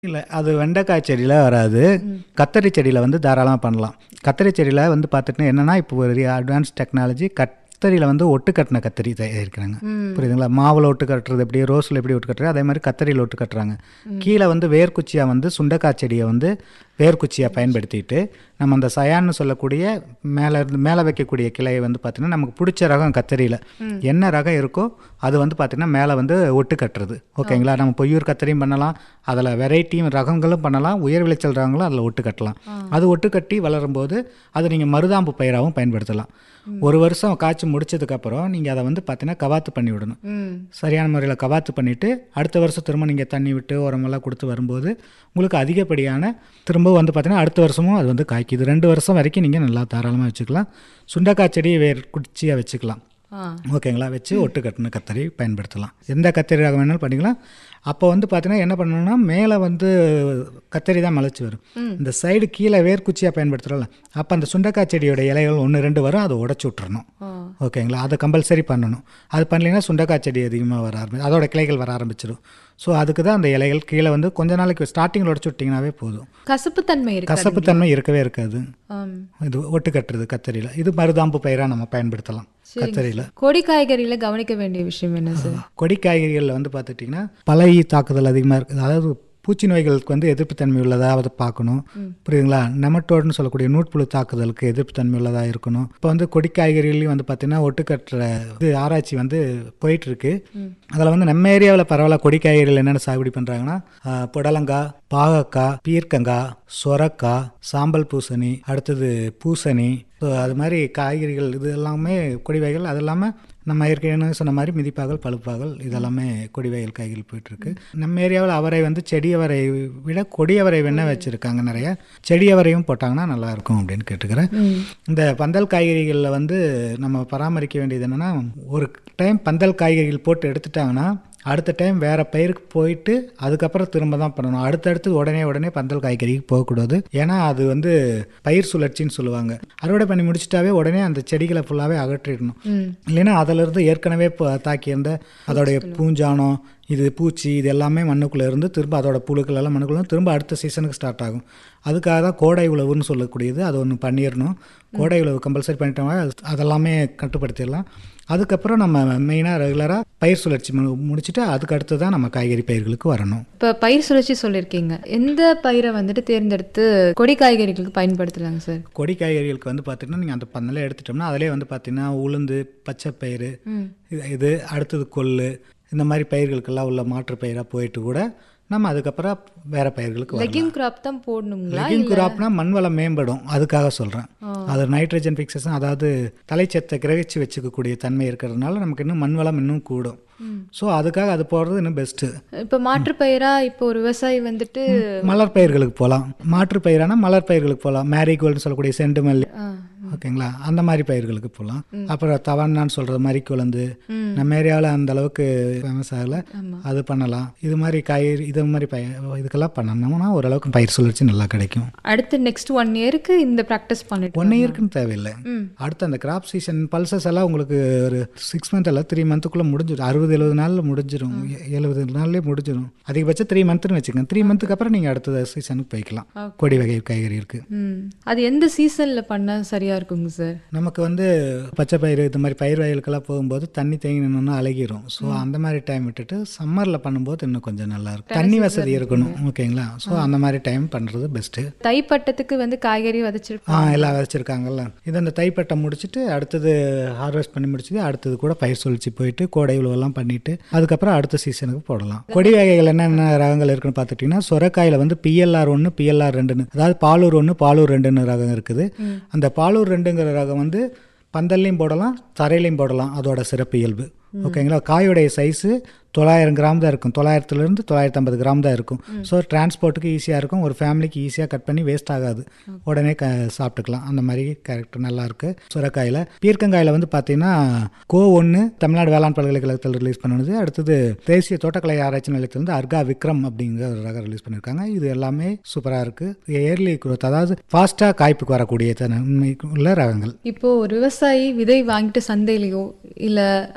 இல்லை அது வெண்டைக்காய் செடியில் வராது கத்தரி செடியில் வந்து தாராளமாக பண்ணலாம் கத்தரி செடியில் வந்து பார்த்துட்டு என்னென்னா இப்போ ஒரு அட்வான்ஸ் டெக்னாலஜி கத்தரியில் வந்து ஒட்டு கட்டின கத்தரி தயாரிக்கிறாங்க புரியுதுங்களா மாவில் ஒட்டு கட்டுறது எப்படி ரோஸில் எப்படி ஒட்டு கட்டுறது அதே மாதிரி கத்தரியில் ஒட்டு கட்டுறாங்க கீழே வந்து வேர்க்குச்சியாக வந்து சுண்டைக்காய் செடியை வந்து வேர்க்குச்சியாக பயன்படுத்திட்டு நம்ம அந்த சயான்னு சொல்லக்கூடிய மேலே இருந்து மேலே வைக்கக்கூடிய கிளையை வந்து பார்த்திங்கன்னா நமக்கு பிடிச்ச ரகம் கத்தரியில் என்ன ரகம் இருக்கோ அது வந்து பார்த்திங்கன்னா மேலே வந்து ஒட்டு கட்டுறது ஓகேங்களா நம்ம பொய்யூர் கத்தரியும் பண்ணலாம் அதில் வெரைட்டியும் ரகங்களும் பண்ணலாம் உயர் விளைச்சல் ரகங்களும் அதில் ஒட்டு கட்டலாம் அது ஒட்டு கட்டி வளரும்போது அது நீங்கள் மருதாம்பு பயிராகவும் பயன்படுத்தலாம் ஒரு வருஷம் காய்ச்சி முடிச்சதுக்கப்புறம் நீங்கள் அதை வந்து பார்த்தீங்கன்னா கவாத்து பண்ணி விடணும் ம் சரியான முறையில் கவாத்து பண்ணிவிட்டு அடுத்த வருஷம் திரும்ப நீங்கள் தண்ணி விட்டு உரமெல்லாம் கொடுத்து வரும்போது உங்களுக்கு அதிகப்படியான திரும்ப வந்து பார்த்தீங்கன்னா அடுத்த வருஷமும் அது வந்து காய்க்குது ரெண்டு வருஷம் வரைக்கும் நீங்கள் நல்லா தாராளமாக வச்சுக்கலாம் சுண்டைக்காய் செடியை வேர் குச்சியாக வச்சுக்கலாம் ஆ ஓகேங்களா வச்சு ஒட்டு கட்டின கத்தரி பயன்படுத்தலாம் எந்த கத்தரி ரகம் வேணாலும் பண்ணிக்கலாம் அப்போ வந்து பார்த்தீங்கன்னா என்ன பண்ணணும்னா மேலே வந்து கத்தரி தான் முளைச்சி வரும் இந்த சைடு கீழே வேர்க்குச்சியாக பயன்படுத்துகிறோம்ல அப்போ அந்த சுண்டைக்காய் செடியோட இலைகள் ஒன்று ரெண்டு வரும் அதை உடச்சி விட்டுறணும் ஆ ஓகேங்களா அதை கம்பல்சரி பண்ணணும் அது பண்ணலைன்னா சுண்டைக்காய் செடி அதிகமாக வர ஆரம்பி அதோட கிளைகள் வர ஆரம்பிச்சிடும் ஸோ அதுக்கு தான் அந்த இலைகள் கீழே வந்து கொஞ்ச நாளைக்கு ஸ்டார்டிங்கில் உடச்சி விட்டிங்கனாவே போதும் கசப்புத்தன்மை இருக்கு கசப்புத்தன்மை இருக்கவே இருக்காது ஆம் இது ஒட்டு கட்டுறது கத்தரியில் இது மருதாம்பு பயிராக நம்ம பயன்படுத்தலாம் கத்தரியில் கொடி காய்கறியில கவனிக்க வேண்டிய விஷயம் என்ன சார் கொடி காய்கறிகளில் வந்து பார்த்துட்டிங்கன்னா பழைய தாக்குதல் அதிகமாக இருக்குது அதாவது பூச்சி நோய்களுக்கு வந்து எதிர்ப்புத்தன்மை உள்ளதாக அதை பார்க்கணும் புரியுதுங்களா நெமட்டோடுன்னு சொல்லக்கூடிய நூட்புழு தாக்குதலுக்கு எதிர்ப்புத்தன்மை உள்ளதாக இருக்கணும் இப்போ வந்து கொடி காய்கறிகளையும் வந்து பார்த்தீங்கன்னா ஒட்டுக்கட்டுற இது ஆராய்ச்சி வந்து போயிட்டு இருக்கு அதில் வந்து நம்ம ஏரியாவில் பரவாயில்ல கொடி காய்கறிகள் என்னென்ன சாகுபடி பண்ணுறாங்கன்னா ஆஹ், புடலங்காய் பாகக்காய் பீர்க்கங்காய் சொரக்காய் சாம்பல் பூசணி அடுத்தது பூசணி ஸோ அது மாதிரி காய்கறிகள் இது எல்லாமே கொடி வகைகள் அது இல்லாமல் நம்ம ஏற்கனவே சொன்ன மாதிரி மிதிப்பாகல் பழுப்பாகல் இதெல்லாமே கொடி வகைகள் காய்கறி போயிட்டுருக்கு நம்ம ஏரியாவில் அவரை வந்து செடியவரை விட கொடியவரை வேணா வச்சுருக்காங்க நிறைய செடியவரையும் போட்டாங்கன்னா நல்லா இருக்கும் அப்படின்னு கேட்டுக்கிறேன் இந்த பந்தல் காய்கறிகளில் வந்து நம்ம பராமரிக்க வேண்டியது என்னென்னா ஒரு டைம் பந்தல் காய்கறிகள் போட்டு எடுத்துட்டாங்கன்னா அடுத்த டைம் வேறு பயிருக்கு போயிட்டு அதுக்கப்புறம் திரும்ப தான் பண்ணணும் அடுத்தடுத்து உடனே உடனே பந்தல் காய்கறிக்கு போகக்கூடாது ஏன்னா அது வந்து பயிர் சுழற்சின்னு சொல்லுவாங்க அறுவடை பண்ணி முடிச்சிட்டாவே உடனே அந்த செடிகளை ஃபுல்லாகவே அகற்றிடணும் ம் இல்லைன்னா அதிலிருந்து ஏற்கனவே இப்போ தாக்கியிருந்த அதோடைய பூஞ்சானம் இது பூச்சி இது எல்லாமே மண்ணுக்குள்ளே இருந்து திரும்ப அதோட புழுக்கள் எல்லாம் மண்ணுக்குள்ள இருந்து திரும்ப அடுத்த சீசனுக்கு ஸ்டார்ட் ஆகும் அதுக்காக தான் கோடை உழவுன்னு சொல்லக்கூடியது அது ஒன்று பண்ணிடணும் கோடை உழவு கம்பல்சரி பண்ணிட்டோம்னா அது- அதெல்லாமே கட்டுப்படுத்திடலாம் அதுக்கப்புறம் நம்ம மெயினாக ரெகுலராக பயிர் சுழற்சி மு- முடிச்சுட்டு அதுக்கு அடுத்து தான் நம்ம காய்கறி பயிர்களுக்கு வரணும் இப்போ பயிர் சுழற்சி சொல்லியிருக்கீங்க எந்த பயிரை வந்துட்டு தேர்ந்தெடுத்து கொடி காய்கறிகளுக்கு பயன்படுத்தலாங்க சார் கொடி காய்கறிகளுக்கு வந்து பார்த்திங்கன்னா நீங்கள் அந்த பந்தலே எடுத்துட்டோம்னா அதிலே வந்து பார்த்திங்கன்னா உளுந்து பச்சை பயிறு ம் இது இது அடுத்தது கொள்ளு இந்த மாதிரி பயிர்களுக்கெல்லாம் உள்ள மாற்று பயிராக போயிட்டு கூட நம்ம அதுக்கப்புறம் வேற பயிர்களுக்கு வரலாம் லெகிம் கிராப் தான் போடணுங்களா லெகிங் கிராப்னா மண் வளம் மேம்படும் அதுக்காக சொல்கிறேன் அது நைட்ரஜன் ஃபிக்சேஷன் அதாவது தலைச்சத்தை கிரகிச்சு வச்சுக்கக்கூடிய தன்மை இருக்கிறதுனால நமக்கு இன்னும் மண் வளம் இன்னும் கூடும் ஸோ அதுக்காக அது போடுறது இன்னும் பெஸ்ட்டு இப்போ மாற்று பயிரா இப்போ ஒரு விவசாயி வந்துட்டு மலர் பயிர்களுக்கு போகலாம் மாற்று பயிரானா மலர் பயிர்களுக்கு போகலாம் மேரிகோல்டுன்னு சொல்லக்கூடிய செண்டு மல்லி ஆ, ஓகேங்களா அந்த மாதிரி பயிர்களுக்கு போகலாம் அப்புறம் தவன்னான்னு சொல்கிறது மாதிரி குழந்து நம்ம ஏரியாவில் அந்த அளவுக்கு ஃபேமஸ் ஆகல அது பண்ணலாம் இது மாதிரி காய்கறி இது மாதிரி பயிர் இதுக்கெல்லாம் பண்ணோம்னா ஓரளவுக்கு பயிர் சுழற்சி நல்லா கிடைக்கும் அடுத்து நெக்ஸ்ட் ஒன் இயருக்கு இந்த ப்ராக்டிஸ் பண்ணிட்டு ஒன் இயர்க்குன்னு தேவையில்லை ம். அடுத்து அந்த கிராப் சீசன் பல்சஸ் எல்லாம் உங்களுக்கு ஒரு சிக்ஸ் மந்த் அல்ல த்ரீ மந்த்துக்குள்ளே முடிஞ்சிடும் அறுபது எழுபது நாளில் முடிஞ்சிடும் எழுபது நாள்லேயே முடிஞ்சிடும் அதிகபட்சம் த்ரீ மந்த்னு வச்சுக்கோங்க த்ரீ மந்த்துக்கு அப்புறம் நீங்கள் அடுத்த சீசனுக்கு போய்க்கலாம் கொடி வகை காய்கறி இருக்குது ம் அது எந்த சீசன்ல பண்ணா சரியா இருக்குங்க சார் நமக்கு வந்து பச்சை பயிர் இது மாதிரி பயிர் வயலுக்கெல்லாம் போகும்போது தண்ணி தேங்கி நின்னோன்னா அழகிரும் ஸோ அந்த மாதிரி டைம் விட்டுட்டு சம்மரில் பண்ணும்போது இன்னும் கொஞ்சம் நல்லா இருக்கும் தண்ணி வசதி இருக்கணும் ஓகேங்களா ஸோ அந்த மாதிரி டைம் பண்ணுறது பெஸ்ட்டு தைப்பட்டத்துக்கு வந்து காய்கறி விதைச்சிருப்போம் ஆ எல்லாம் வச்சுருக்காங்கல்ல இது அந்த தைப்பட்டை முடிச்சுட்டு அடுத்தது ஹார்வெஸ்ட் பண்ணி முடிச்சுட்டு அடுத்தது கூட பயிர் சுழற்சி போயிட்டு கோடை உழவெல்லாம் பண்ணிட்டு அதுக்கப்புறம் அடுத்த சீசனுக்கு போடலாம் கொடி வகைகள் என்னென்ன ரகங்கள் இருக்குன்னு பார்த்துட்டிங்கன்னா சொரக்காயில் வந்து பிஎல்ஆர் ஒன்று பிஎல்ஆர் ரெண்டுன்னு அதாவது பாலூர் ஒன்று பாலூர் ரெண்டுன்னு ரகம் இருக்குது அந்த பாலூர் ரெண்டுங்கிற ரகம் வந்து பந்தல்லையும் போடலாம் தரையிலையும் போடலாம் அதோட சிறப்பு இயல்பு ஓகேங்களா காயோடைய சைஸு தொள்ளாயிரம் கிராம் தான் இருக்கும் தொள்ளாயிரத்துலேருந்து தொள்ளாயிரத்தி ஐம்பது கிராம் தான் இருக்கும் ஸோ டிரான்ஸ்போர்ட்டுக்கு ஈஸியாக இருக்கும் ஒரு ஃபேமிலிக்கு ஈஸியாக கட் பண்ணி வேஸ்ட் ஆகாது உடனே க சாப்பிட்டுக்கலாம் அந்த மாதிரி கேரக்டர் நல்லா இருக்கு சுரக்காயில் பீர்க்கங்காயில் வந்து பார்த்தீங்கன்னா கோ ஒன்று தமிழ்நாடு வேளாண் பல்கலைக்கழகத்தில் ரிலீஸ் பண்ணுது அடுத்தது தேசிய தோட்டக்கலை ஆராய்ச்சி நிலையத்திலிருந்து அர்கா விக்ரம் அப்படிங்கிற ஒரு ரகம் ரிலீஸ் பண்ணியிருக்காங்க இது எல்லாமே சூப்பராக இருக்குது ஏர்லி குரோத் அதாவது ஃபாஸ்ட்டாக காய்ப்புக்கு வரக்கூடிய தன்மை உள்ள ரகங்கள் இப்போ ஒரு விவசாயி விதை வாங்கிட்டு சந்தையிலையோ இல்ல அறிவியல்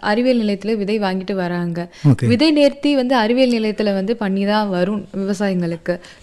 நிலையத்துல விதை வாங்கிட்டு வராங்க ஓகே விதை நேர்த்தி வந்து அறிவியல் நிலையத்துல வந்து பண்ணி தான் வரும் விவசாயிங்களுக்கு